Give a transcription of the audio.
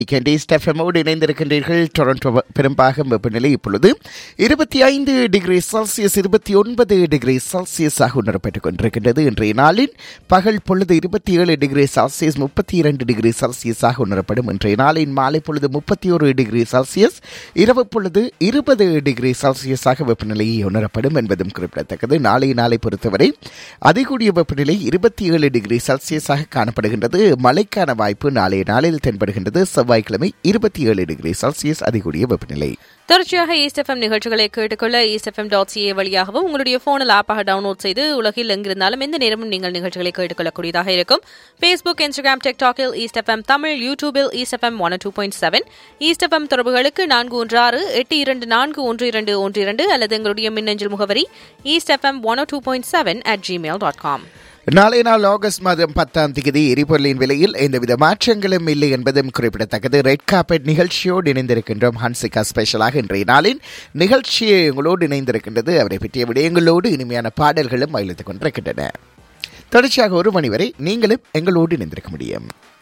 candies எஃப்எம்மோடு இணைந்திருக்கின்றீர்கள் Toronto பெரும்பாகம் வெப்பநிலை இப்பொழுது இருபத்தி ஐந்து டிகிரி செல்சியஸ் இருபத்தி ஒன்பது டிகிரி செல்சியஸாக உணரப்பட்டுக் கொண்டிருக்கின்றது இன்றைய நாளின் பகல் பொழுது இருபத்தி ஏழு டிகிரி செல்சியஸ் முப்பத்தி இரண்டு டிகிரி செல்சியஸாக உணரப்படும் இன்றைய நாளின் மாலை பொழுது முப்பத்தி ஒரு டிகிரி செல்சியஸ் இரவு பொழுது இருபது டிகிரி செல்சியஸாக வெப்பநிலை உணரப்படும் என்பதும் குறிப்பிடத்தக்கது நாளை நாளை பொறுத்தவரை அதிகூடிய வெப்பநிலை இருபத்தி ஏழு டிகிரி செல்சியஸாக காணப்படுகின்றது மழைக்கான வாய்ப்பு நாளைய நாளில் தென்படுகின்றது செவ்வாய்க்கிழமை இருபத்தி ஏழு டிகிரி செல்சியஸ் அதிகூடிய வெப்பநிலை தொடர்ச்சியாக ஈஸ்ட் எஃப்எம் நிகழ்ச்சிகளை கேட்டுக்கொள்ள ஈஸ்ட் எஃப்எம் டாட் சிஏ வழியாகவும் உங்களுடைய போனில் ஆப்பாக டவுன்லோட் செய்து உலகில் எங்கிருந்தாலும் எந்த நேரமும் நீங்கள் நிகழ்ச்சிகளை கேட்டுக்கொள்ளக்கூடியதாக இருக்கும் ஃபேஸ்புக் இன்ஸ்டாகிராம் டிக்டாக்கில் ஈஸ்ட் எஃப்எம் தமிழ் யூடியூபில் East FM one two point seven East FM தொடர்புகளுக்கு நான்கு ஒன்று ஆறு எட்டு இரண்டு நான்கு ஒன்று இரண்டு ஒன்று இரண்டு அல்லது எங்களுடைய மின்னஞ்சல் முகவரி East FM one two point seven at Gmail dot com நாளைய நாள் ஆகஸ்ட் மாதம் பத்தாம் தேதி எரிபொருளின் விலையில் எந்தவித மாற்றங்களும் இல்லை என்பதும் குறிப்பிடத்தக்கது ரெட் கார்பெட் நிகழ்ச்சியோடு இணைந்திருக்கின்றோம் ஹன்சிகா ஸ்பெஷலாக இன்றைய நாளின் நிகழ்ச்சியை உங்களோடு இணைந்திருக்கின்றது அவரை பற்றிய விடயங்களோடு இனிமையான பாடல்களும் மகிழ்ந்து கொண்டிருக்கின்றன தொடர்ச்சியாக ஒரு மணி வரை நீங்களும் எங்களோடு இணைந்திருக்க முடியும்